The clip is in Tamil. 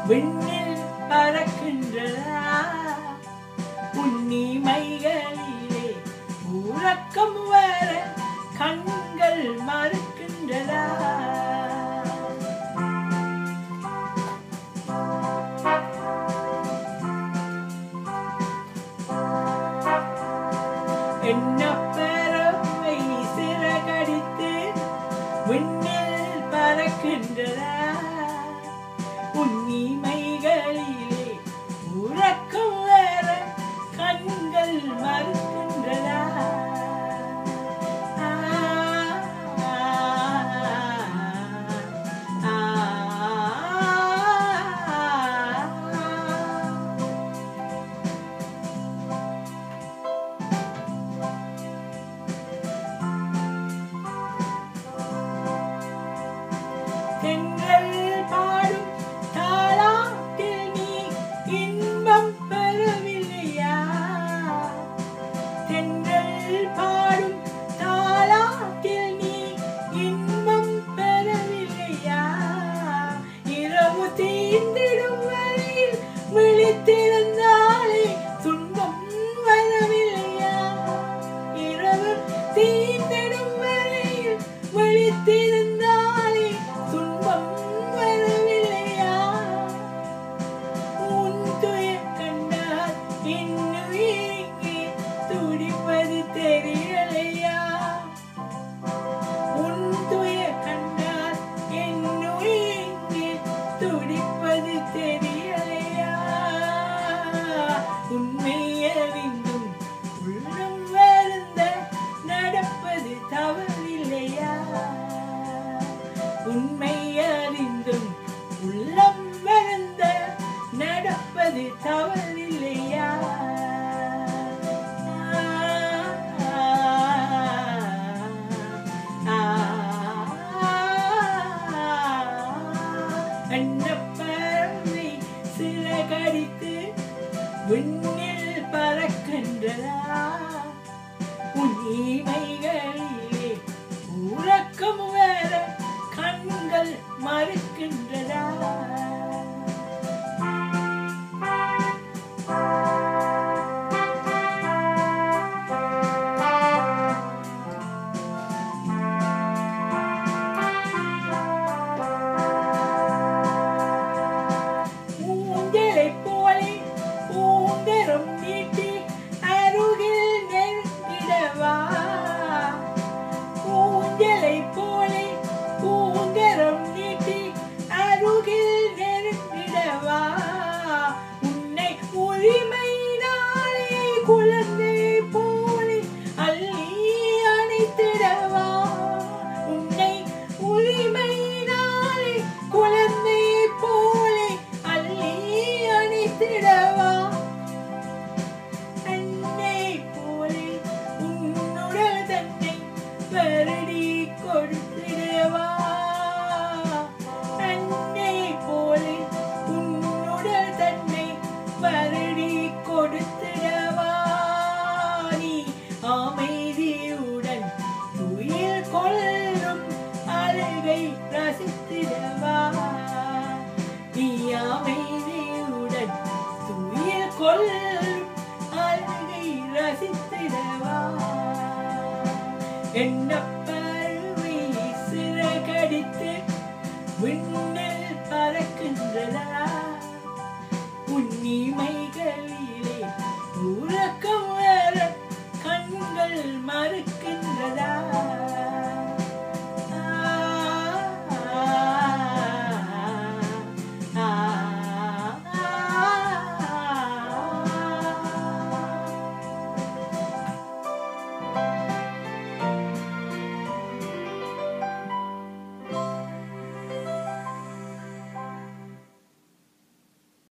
விண்ணில் பறக்கின்றதா உன்னிமைகளிலே உறக்கம் வர கண்கள் மறுக்கின்றதா என்ன பறவை சிறகடித்து விண்ணில் பறக்கின்றதா உன்னிமைகளிலே உறக்கம் வர கண்கள் மறுக்கின்றதா ஆ, ஆ, ஆ, ஆ. தென்றல் பாடும் தாளாட்டில் நீ இன்பம் பெறவில்லையா தென்றல் பாடும் தாளாட்டில் நீ இன்பம் பெறவில்லையா இரவு தீண்டிடும் வரையில் விழித்திருந்தாலே துன்பம் வரவில்லையா இரவு தீண்டிடும் வரையில் விழித்திருந்தாலே துன்பம் வரவில்லையா உன் துயர் கண்டால் இன்னுயிருக்கு துடிப்பது தெரியலையா உன் துயர் கண்டால் என்னுயிருக்கு துடிப்பது தெரியலையா உண்மை அறிந்தும் உள்ளம் வருந்த நடப்பது தவறில்லையா உண்மை அறிந்தும் உள்ளம் வருந்த நடப்பது தவறில்லையா அன்னப்பறவை சிறகடித்து விண்ணில் பறக்கின்றதா உன் இமைகளிலே உறக்கம் வர கண்கள் மறுக்கின்றதா ஊஞ்சலைப் போலே பூங்கரம் நீட்டி அருகில் நெருங்கிடவா ஊஞ்சலைப் போலே பூங்கரம் நீட்டி அருகில் நெருங்கிடவா உன்னை உரிமையினாலே குழந்தை போலே அள்ளி அணைத்திடவா உன்னை உரிமையினாலே குழந்தை போலே அள்ளி அணைத்திடவா அன்னை போலே உன்னுடல் தன்னை வருடி கொடுத்திடவா அன்னை போலே உன்னுடல் தன்னை வருடி கொடுத்திடவா நீ அமைதியுடன் துயில் கொள்ளும் அழகை ரசித்திடவா நீ அமைதியுடன் துயில் கொள்ளும் அழகை ரசித்திடவா என்ன